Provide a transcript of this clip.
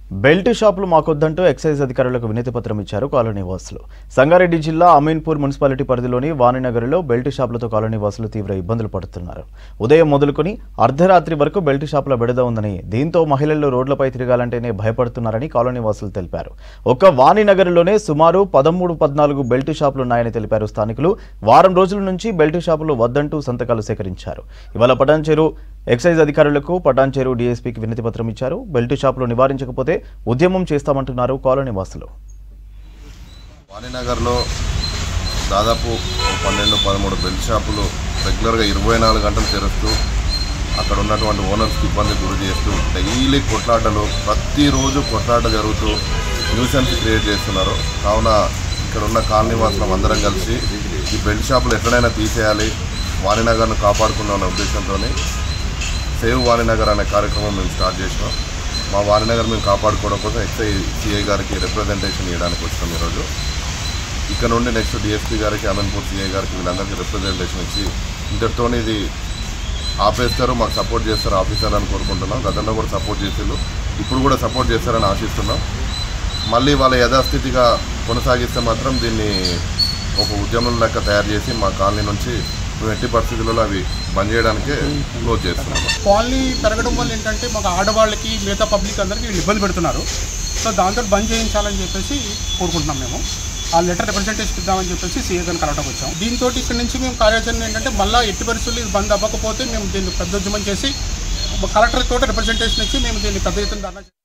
belt షాపులు మాకొద్దంటూ excise అధికారులకు వినతి పత్రం ఇచ్చారు కాలనీ వాసులు సంగారెడ్డి జిల్లా అమీన్పూర్ మున్సిపాలిటీ పరిధిలోని వాణినగర్లో బెల్ట్ షాపులతో కాలనీ వాసులు తీవ్ర ఇబ్బందులు పడుతున్నారు ఉదయం మొదలుకొని అర్ధరాత్రి వరకు బెల్ట్ షాపుల బెడద ఉందని దీంతో మహిళలు రోడ్లపై తిరగాలంటేనే భయపడుతున్నారని కాలనీ వాసులు తెలిపారు ఒక్క వాణినగర్లోనే సుమారు పదమూడు పద్నాలుగు బెల్ట్ షాపులు ఉన్నాయని తెలిపారు స్థానికులు వారం రోజుల నుంచి బెల్ట్ షాపులు వద్దంటూ సంతకాలు సేకరించారు ఇవాళ పటాన్చేరు ఎక్సైజ్ అధికారులకు పటాన్చేరు డీఎస్పీకి వినతి పత్రం ఇచ్చారు బెల్ట్ షాపులు నివారించకపోతే ఉద్యమం చేస్తామంటున్నారు కాలనీ వాసులు వాణినగర్లో దాదాపు ఓ పన్నెండు పదమూడు బెల్ట్ షాపులు రెగ్యులర్గా ఇరవై నాలుగు గంటలు తెరుస్తూ అక్కడ ఉన్నటువంటి ఓనర్స్కి ఇబ్బంది గురి చేస్తూ డైలీ కొట్లాటలు ప్రతిరోజు కొట్లాట జరుగుతూ న్యూసెన్స్ క్రియేట్ చేస్తున్నారు కావున ఇక్కడ ఉన్న కాలనీ వాసులం అందరం కలిసి ఈ బెల్ట్ షాపులు ఎక్కడైనా తీసేయాలి వాణినగర్ను కాపాడుకున్న అనే ఉద్దేశంతో సేవ్ వాణినగర్ అనే కార్యక్రమం మేము స్టార్ట్ చేసినాం మా వాణినగర్ మేము కాపాడుకోవడం కోసం ఎక్సైజ్ సిఐ గారికి రిప్రజెంటేషన్ ఇవ్వడానికి వచ్చినాం ఈరోజు ఇక్కడ నుండి నెక్స్ట్ డిఎస్పీ గారికి అమన్పూర్ సిఐ గారికి వీళ్ళందరికీ రిప్రజెంటేషన్ ఇచ్చి ఇంతటితో ఇది ఆపేస్తారు మాకు సపోర్ట్ చేస్తారు ఆఫీసర్ అని కోరుకుంటున్నాం గతంలో కూడా సపోర్ట్ చేసేళ్ళు ఇప్పుడు కూడా సపోర్ట్ చేస్తారని ఆశిస్తున్నాం మళ్ళీ వాళ్ళ యథాస్థితిగా కొనసాగిస్తే మాత్రం దీన్ని ఒక ఉద్యమం లెక్క తయారు చేసి మా కాలనీ నుంచి మేము ఎట్టి పరిస్థితులలో అవి బంద్ చేయడానికే క్లోజ్ చేస్తున్నాం కాలనీ పెరగడం వల్ల ఏంటంటే మాకు ఆడవాళ్ళకి మిగతా పబ్లిక్ అందరికీ వీళ్ళు ఇబ్బంది పెడుతున్నారు సో దాంతో బంద్ చేయించాలని చెప్పేసి కోరుకుంటున్నాం మేము ఆ లెటర్ రిప్రజెంటేషన్ ఇద్దామని చెప్పేసి సీఏ గారిని కలవడానికి వచ్చాం దీంతో ఇక్కడ నుంచి మేము కార్యాచరణ ఏంటంటే మళ్ళీ ఎట్టి పరిస్థితుల్లో ఇది బంద్ అవ్వకపోతే మేము దీన్ని పెద్ద ఉద్యమం చేసి కలెక్టర్ తోట రిప్రజెంటేషన్ ఇచ్చి మేము దీన్ని పెద్ద ఎత్తున ధర్నా